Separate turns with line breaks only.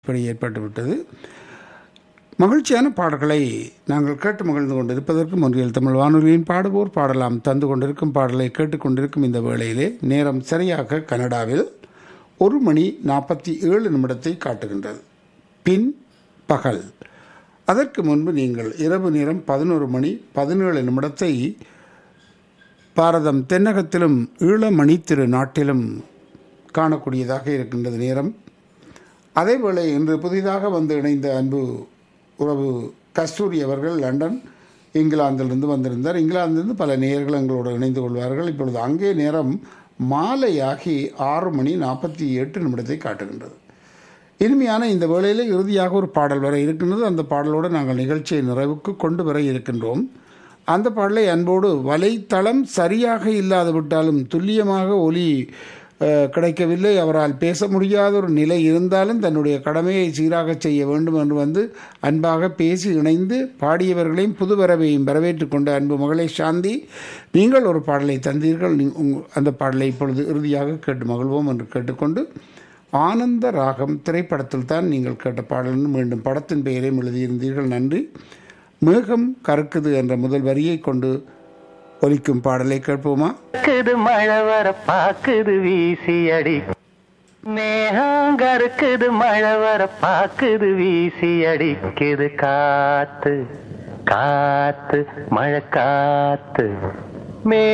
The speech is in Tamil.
இப்படி ஏற்பட்டுவிட்டது மகிழ்ச்சியான பாடல்களை நாங்கள் கேட்டு மகிழ்ந்து கொண்டிருப்பதற்கு முன்றியல் தமிழ் வானொலியின் பாடுவோர் பாடலாம் தந்து கொண்டிருக்கும் பாடலை கேட்டுக்கொண்டிருக்கும் இந்த வேளையிலே நேரம் சரியாக கனடாவில் ஒரு மணி நாற்பத்தி ஏழு நிமிடத்தை காட்டுகின்றது பின் பகல் அதற்கு முன்பு நீங்கள் இரவு நேரம் பதினோரு மணி பதினேழு நிமிடத்தை பாரதம் தென்னகத்திலும் ஈழமணி திரு நாட்டிலும் காணக்கூடியதாக இருக்கின்றது நேரம் அதேவேளை இன்று புதிதாக வந்து இணைந்த அன்பு உறவு கஸ்தூரி அவர்கள் லண்டன் இங்கிலாந்திலிருந்து வந்திருந்தார் இங்கிலாந்திலிருந்து பல நேயர்கள் எங்களோடு இணைந்து கொள்வார்கள் இப்பொழுது அங்கே நேரம் மாலையாகி ஆறு மணி நாற்பத்தி எட்டு நிமிடத்தை காட்டுகின்றது இனிமையான இந்த வேளையில் இறுதியாக ஒரு பாடல் வர இருக்கின்றது அந்த பாடலோடு நாங்கள் நிகழ்ச்சியை நிறைவுக்கு கொண்டு வர இருக்கின்றோம் அந்த பாடலை அன்போடு வலைத்தளம் சரியாக இல்லாது விட்டாலும் துல்லியமாக ஒலி அஹ், கிடைக்கவில்லை அவரால் பேச முடியாத ஒரு நிலை இருந்தாலும் தன்னுடைய கடமையை சீராக செய்ய வேண்டும் என்று வந்து அன்பாக பேசி இணைந்து பாடியவர்களையும் புதுவரவையும் வரவேற்றுக் கொண்ட அன்பு மகளே சாந்தி நீங்கள் ஒரு பாடலை தந்தீர்கள் நீ- உங்க- அந்த பாடலை இப்பொழுது இறுதியாக கேட்டு மகிழ்வோம் என்று கேட்டுக்கொண்டு ஆனந்த ராகம் திரைப்படத்தில் தான் நீங்கள் கேட்ட பாடல் மீண்டும் படத்தின் பெயரையும் எழுதியிருந்தீர்கள் நன்றி மேகம் கருக்குது என்ற முதல் வரியை கொண்டு ஒலிக்கும் பாடலை கேட்போமா
கருக்குது மழை வர பாக்குது வீசி அடி மேகங்கருக்குது மழை வர பாக்குது வீசி அடிக்குது காத்து காத்து மழை காத்து மே